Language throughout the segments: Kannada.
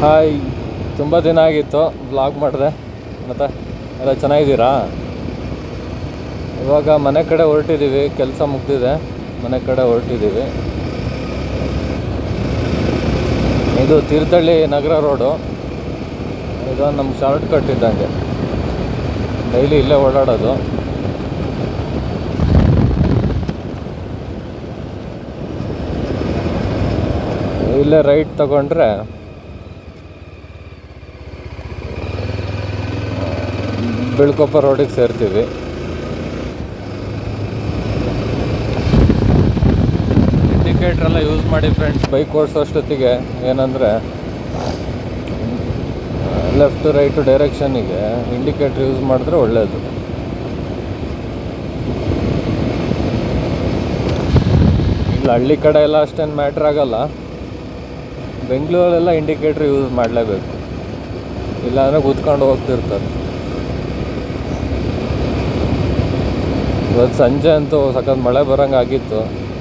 ಹಾಯ್ ತುಂಬ ದಿನ ಆಗಿತ್ತು ಬ್ಲಾಗ್ ಮಾಡಿದೆ ಮತ್ತು ಎಲ್ಲ ಚೆನ್ನಾಗಿದ್ದೀರಾ ಇವಾಗ ಮನೆ ಕಡೆ ಹೊರಟಿದ್ದೀವಿ ಕೆಲಸ ಮುಗ್ದಿದೆ ಮನೆ ಕಡೆ ಹೊರಟಿದ್ದೀವಿ ಇದು ತೀರ್ಥಹಳ್ಳಿ ನಗರ ರೋಡು ಇದು ನಮ್ಮ ಶಾರ್ಟ್ ಕಟ್ ಇದ್ದಂಗೆ ಡೈಲಿ ಇಲ್ಲೇ ಓಡಾಡೋದು ಇಲ್ಲೇ ರೈಟ್ ತಗೊಂಡ್ರೆ ಬಿಳ್ಕೊಪ್ಪ ರೋಡಿಗೆ ಸೇರ್ತೀವಿ ಇಂಡಿಕೇಟ್ರ್ ಎಲ್ಲ ಯೂಸ್ ಮಾಡಿ ಫ್ರೆಂಡ್ಸ್ ಬೈಕ್ ಓಡಿಸೋಷ್ಟೊತ್ತಿಗೆ ಏನಂದರೆ ಲೆಫ್ಟ್ ರೈಟು ಡೈರೆಕ್ಷನಿಗೆ ಇಂಡಿಕೇಟ್ರ್ ಯೂಸ್ ಮಾಡಿದ್ರೆ ಒಳ್ಳೆಯದು ಇಲ್ಲ ಹಳ್ಳಿ ಕಡೆ ಎಲ್ಲ ಅಷ್ಟೇನು ಮ್ಯಾಟ್ರ್ ಆಗಲ್ಲ ಬೆಂಗಳೂರಲ್ಲೆಲ್ಲ ಇಂಡಿಕೇಟ್ರ್ ಯೂಸ್ ಮಾಡಲೇಬೇಕು ಇಲ್ಲಾಂದರೆ ಕೂತ್ಕೊಂಡು ಹೋಗ್ತಿರ್ತಾರೆ ಇವತ್ತು ಸಂಜೆ ಅಂತೂ ಸಖತ್ ಮಳೆ ಬರೋಂಗೆ ಆಗಿತ್ತು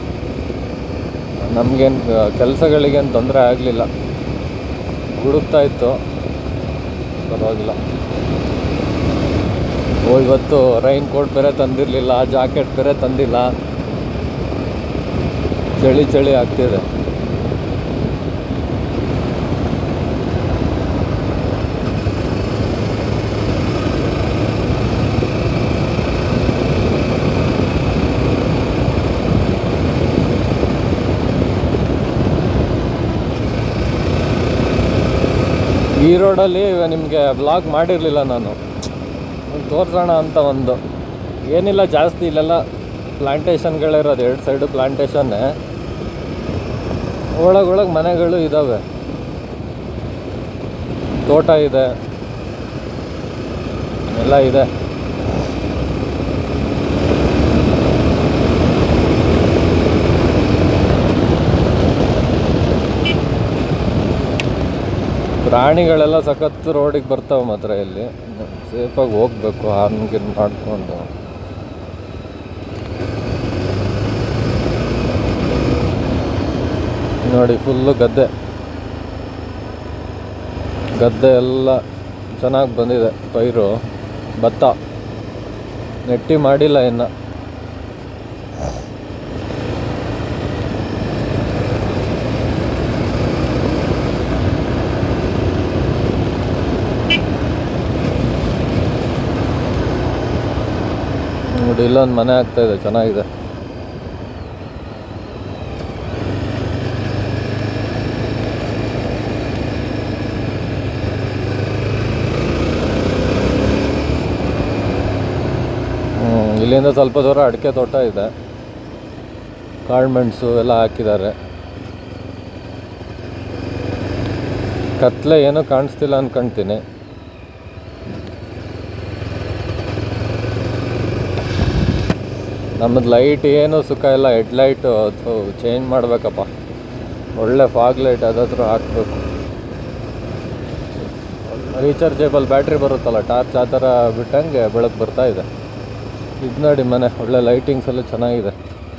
ನಮಗೇನು ಕೆಲಸಗಳಿಗೇನು ತೊಂದರೆ ಆಗಲಿಲ್ಲ ಗುಡುಕ್ತಾ ಇತ್ತು ಪರವಾಗಿಲ್ಲ ಓ ಇವತ್ತು ರೈನ್ ಕೋಟ್ ಬೇರೆ ತಂದಿರಲಿಲ್ಲ ಜಾಕೆಟ್ ಬೇರೆ ತಂದಿಲ್ಲ ಚಳಿ ಚಳಿ ಆಗ್ತಿದೆ ಈ ರೋಡಲ್ಲಿ ನಿಮಗೆ ಬ್ಲಾಗ್ ಮಾಡಿರಲಿಲ್ಲ ನಾನು ಒಂದು ತೋರಿಸೋಣ ಅಂತ ಒಂದು ಏನಿಲ್ಲ ಜಾಸ್ತಿ ಇಲ್ಲೆಲ್ಲ ಪ್ಲಾಂಟೇಶನ್ಗಳಿರೋದು ಎರಡು ಸೈಡು ಪ್ಲಾಂಟೇಶನ್ನೇ ಒಳಗೊಳಗೆ ಮನೆಗಳು ಇದ್ದಾವೆ ತೋಟ ಇದೆ ಎಲ್ಲ ಇದೆ ಪ್ರಾಣಿಗಳೆಲ್ಲ ಸಖತ್ ರೋಡಿಗೆ ಬರ್ತಾವೆ ಮಾತ್ರ ಇಲ್ಲಿ ಸೇಫಾಗಿ ಹೋಗ್ಬೇಕು ಹಾರ್ನ್ ಗಿರ್ನ್ ಮಾಡಿಕೊಂಡು ನೋಡಿ ಫುಲ್ಲು ಗದ್ದೆ ಗದ್ದೆ ಎಲ್ಲ ಚೆನ್ನಾಗಿ ಬಂದಿದೆ ಪೈರು ಭತ್ತ ನೆಟ್ಟಿ ಮಾಡಿಲ್ಲ ಇನ್ನು ನೋಡಿ ಇಲ್ಲೊಂದು ಮನೆ ಆಗ್ತಾ ಇದೆ ಚೆನ್ನಾಗಿದೆ ಹ್ಮ್, ಇಲ್ಲಿಂದ ಸ್ವಲ್ಪ ದೂರ ಅಡಿಕೆ ತೋಟ ಇದೆ ಕಾಳುಮೆಣಸು ಎಲ್ಲ ಹಾಕಿದ್ದಾರೆ ಕತ್ಲೆ ಏನೂ ಕಾಣಿಸ್ತಿಲ್ಲ ಅನ್ಕೊಂತೀನಿ ನಮ್ಮದು ಲೈಟ್ ಏನು ಸುಖ ಇಲ್ಲ ಹೆಡ್ಲೈಟು ಅದು ಚೇಂಜ್ ಮಾಡಬೇಕಪ್ಪ ಒಳ್ಳೆ ಫಾಗ್ ಲೈಟ್ ಅದಾದ್ರೂ ಹಾಕಬೇಕು ರೀಚಾರ್ಜೇಬಲ್ ಬ್ಯಾಟ್ರಿ ಬರುತ್ತಲ್ಲ ಟಾರ್ಚ್ ಆ ಥರ ಬಿಟ್ಟಂಗೆ ಬೆಳಕು ಬರ್ತಾ ಇದೆ ಇದು ನೋಡಿ ಮನೆ ಒಳ್ಳೆ ಲೈಟಿಂಗ್ಸ್ ಎಲ್ಲ ಚೆನ್ನಾಗಿದೆ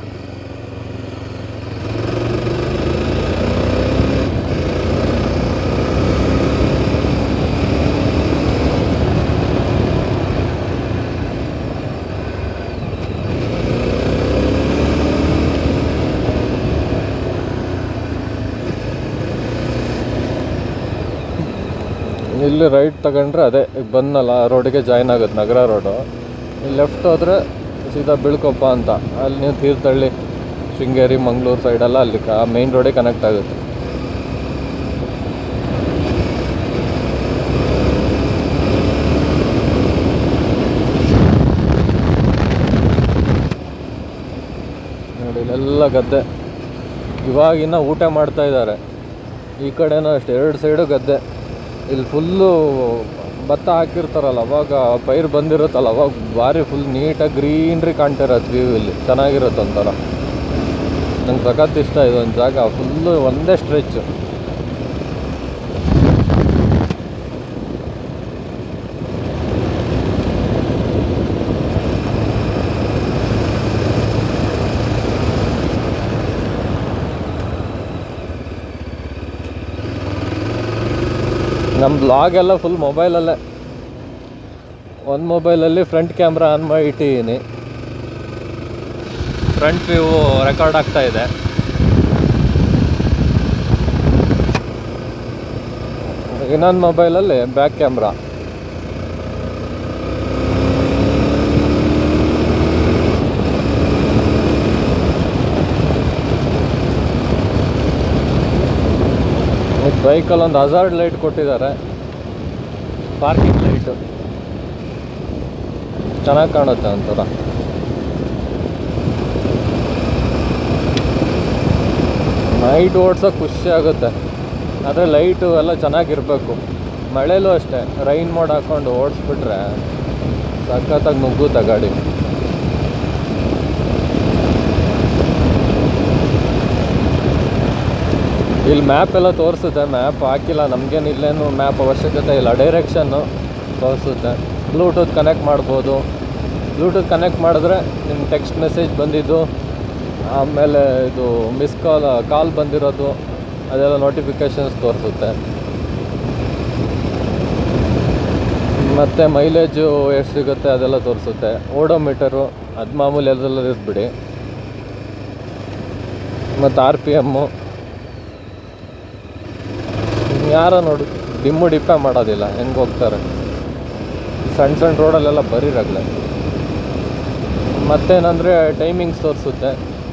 ಇಲ್ಲಿ ರೈಟ್ ತಗೊಂಡ್ರೆ ಅದೇ ಈಗ ಬಂದಲ್ಲ ರೋಡಿಗೆ ಜಾಯ್ನ್ ಆಗುತ್ತೆ ನಗರ ರೋಡು ಇಲ್ಲಿ ಲೆಫ್ಟ್ ಹೋದರೆ ಸೀದಾ ಬೀಳ್ಕೊಪ್ಪ ಅಂತ ಅಲ್ಲಿ ನೀವು ತೀರ್ಥಹಳ್ಳಿ ಶೃಂಗೇರಿ ಮಂಗಳೂರು ಸೈಡೆಲ್ಲ ಅಲ್ಲಿ ಕ ಮೇಯ್ನ್ ರೋಡಿಗೆ ಕನೆಕ್ಟ್ ಆಗುತ್ತೆ ನೋಡಿ ಇಲ್ಲೆಲ್ಲ ಗದ್ದೆ ಇವಾಗಿನ್ನ ಊಟ ಮಾಡ್ತಾ ಇದ್ದಾರೆ ಈ ಕಡೆನೂ ಅಷ್ಟೇ ಎರಡು ಸೈಡು ಗದ್ದೆ ಇಲ್ಲಿ ಫುಲ್ಲು ಭತ್ತ ಹಾಕಿರ್ತಾರಲ್ಲ ಅವಾಗ ಪೈರು ಬಂದಿರುತ್ತಲ್ಲ ಅವಾಗ ಭಾರಿ ಫುಲ್ ನೀಟಾಗಿ ಗ್ರೀನ್ರಿ ಕಾಣ್ತಿರತ್ತೆ ವ್ಯೂ ಇಲ್ಲಿ ಚೆನ್ನಾಗಿರುತ್ತೆ ಒಂಥರ ನಂಗೆ ಸಖತ್ ಇಷ್ಟ ಇದೊಂದು ಜಾಗ ಫುಲ್ಲು ಒಂದೇ ಸ್ಟ್ರೆಚ್ ನಮ್ಮ ಬ್ಲಾಗ್ ಎಲ್ಲ ಫುಲ್ ಮೊಬೈಲಲ್ಲೇ ಒಂದು ಮೊಬೈಲಲ್ಲಿ ಫ್ರಂಟ್ ಕ್ಯಾಮ್ರಾ ಆನ್ ಮಾಡಿ ಇಟ್ಟಿದ್ದೀನಿ ಫ್ರಂಟ್ ವ್ಯೂ ರೆಕಾರ್ಡ್ ಆಗ್ತಾ ಇದೆ ಇನ್ನೊಂದು ಮೊಬೈಲಲ್ಲಿ ಬ್ಯಾಕ್ ಕ್ಯಾಮ್ರಾ ಬೈಕಲ್ಲಿ ಒಂದು ಹಜಾರ್ಡ್ ಲೈಟ್ ಕೊಟ್ಟಿದ್ದಾರೆ ಪಾರ್ಕಿಂಗ್ ಲೈಟು ಚೆನ್ನಾಗಿ ಕಾಣುತ್ತೆ ಒಂಥರ ನೈಟ್ ಓಡ್ಸೋಕೆ ಖುಷಿ ಆಗುತ್ತೆ ಆದರೆ ಲೈಟು ಎಲ್ಲ ಚೆನ್ನಾಗಿರಬೇಕು ಮಳೆಲೂ ಅಷ್ಟೇ ರೈನ್ ಮೋಡ್ ಹಾಕ್ಕೊಂಡು ಓಡಿಸ್ಬಿಟ್ರೆ ಸಖತ್ತಾಗಿ ನುಗ್ಗುತ್ತೆ ಗಾಡಿ ಇಲ್ಲಿ ಮ್ಯಾಪ್ ಎಲ್ಲ ತೋರಿಸುತ್ತೆ ಮ್ಯಾಪ್ ಹಾಕಿಲ್ಲ ನಮಗೇನು ಇಲ್ಲೇನು ಮ್ಯಾಪ್ ಅವಶ್ಯಕತೆ ಇಲ್ಲ ಡೈರೆಕ್ಷನ್ನು ತೋರಿಸುತ್ತೆ ಬ್ಲೂಟೂತ್ ಕನೆಕ್ಟ್ ಮಾಡ್ಬೋದು ಬ್ಲೂಟೂತ್ ಕನೆಕ್ಟ್ ಮಾಡಿದ್ರೆ ನಿಮ್ಮ ಟೆಕ್ಸ್ಟ್ ಮೆಸೇಜ್ ಬಂದಿದ್ದು ಆಮೇಲೆ ಇದು ಮಿಸ್ ಕಾಲ್ ಕಾಲ್ ಬಂದಿರೋದು ಅದೆಲ್ಲ ನೋಟಿಫಿಕೇಷನ್ಸ್ ತೋರಿಸುತ್ತೆ ಮತ್ತು ಮೈಲೇಜು ಎಷ್ಟು ಸಿಗುತ್ತೆ ಅದೆಲ್ಲ ತೋರಿಸುತ್ತೆ ಓಡೋಮೀಟರು ಅದು ಮಾಮೂಲಿ ಅದೆಲ್ಲ ಇದ್ಬಿಡಿ ಮತ್ತು ಆರ್ ಪಿ ಎಮ್ಮು ಯಾರೋ ನೋಡು ಡಿಮ್ಮು ಡಿಪ್ಪೆ ಮಾಡೋದಿಲ್ಲ ಹೆಂಗೆ ಹೋಗ್ತಾರೆ ಸಣ್ಣ ಸಣ್ಣ ರೋಡಲ್ಲೆಲ್ಲ ಬರೀ ರಗಳೆ ಮತ್ತೇನಂದರೆ ಟೈಮಿಂಗ್ಸ್ ತೋರಿಸುತ್ತೆ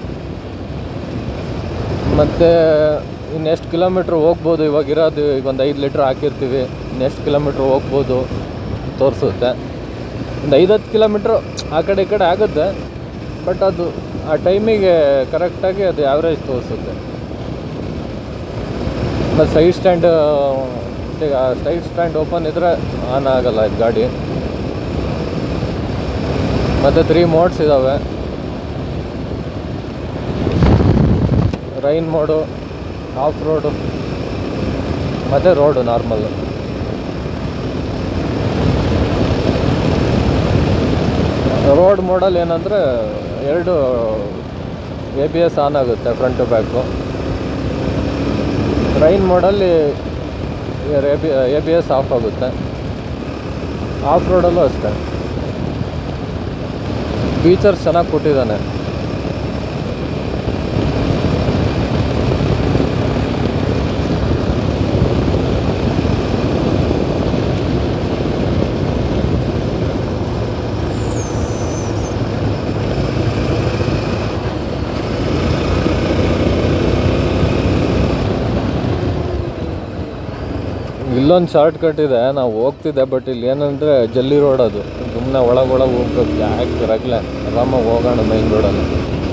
ಮತ್ತು ಇನ್ನೆಷ್ಟು ಕಿಲೋಮೀಟ್ರ್ ಹೋಗ್ಬೋದು ಇವಾಗ ಇರೋದು ಈಗ ಒಂದು ಐದು ಲೀಟ್ರ್ ಹಾಕಿರ್ತೀವಿ ಇನ್ನೆಷ್ಟು ಕಿಲೋಮೀಟ್ರ್ ಹೋಗ್ಬೋದು ತೋರಿಸುತ್ತೆ ಒಂದು ಐದತ್ತು ಕಿಲೋಮೀಟ್ರ್ ಆ ಕಡೆ ಈ ಕಡೆ ಆಗುತ್ತೆ ಬಟ್ ಅದು ಆ ಟೈಮಿಗೆ ಕರೆಕ್ಟಾಗಿ ಅದು ಆ್ಯಾವ್ರೇಜ್ ತೋರಿಸುತ್ತೆ ಮತ್ತು side stand side stand open ಇದ್ದರೆ ಆನ್ ಆಗಲ್ಲ ಇದು ಗಾಡಿ ಮತ್ತು ತ್ರೀ ಮೋಡ್ಸ್ ಇದ್ದಾವೆ ರೈನ್ ಮೋಡು ಆಫ್ ರೋಡು ಮತ್ತು ರೋಡು ನಾರ್ಮಲ್ ರೋಡ್ ಮೋಡಲ್ಲಿ ಏನಂದರೆ ಎರಡು ಎ ಬಿ ಎಸ್ ಆನ್ ಆಗುತ್ತೆ ಫ್ರಂಟ್ ಟು ಬ್ಯಾಕು ರೈನ್ ಮೋಡಲ್ಲಿ A B A B S off ಆಗುತ್ತೆ ಆಫ್ ರೋಡಲ್ಲೂ ಅಷ್ಟೇ ಫೀಚರ್ಸ್ ಚೆನ್ನಾಗಿ ಕೊಟ್ಟಿದ್ದಾನೆ ಇಲ್ಲೊಂದು ಶಾರ್ಟ್ ಕಟ್ ಇದೆ ನಾವು ಹೋಗ್ತಿದ್ದೆ ಬಟ್ ಇಲ್ಲಿ ಏನಂದರೆ ಜಲ್ಲಿ ರೋಡ್ ಅದು ಸುಮ್ಮನೆ ಒಳಗೊಳಗೆ ಹೋಗ್ಬೇಕು ಯಾಕೆ ರಗ್ಲೆ ಆರಾಮಾಗಿ ಹೋಗೋಣ ಮೈನ್ ರೋಡಲ್ಲಿ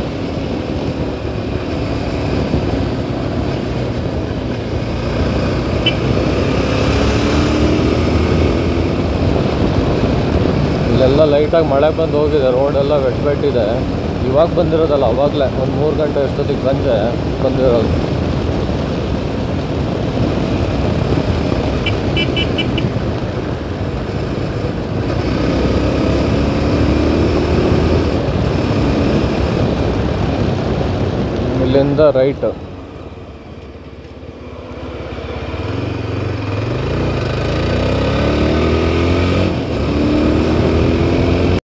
ಇಲ್ಲೆಲ್ಲ ಲೈಟಾಗಿ ಮಳೆ ಬಂದು ಹೋಗಿದೆ ರೋಡೆಲ್ಲ ವೆಟ್ ವೆಟ್ ಇದೆ ಇವಾಗ ಬಂದಿರೋದಲ್ಲ ಅವಾಗಲೇ ಒಂದು ಮೂರು ಗಂಟೆ ಎಷ್ಟೊತ್ತಿಗೆ ಸಂಜೆ ಬಂದಿರೋದು ಇಲ್ಲಿಂದ ರೈಟ್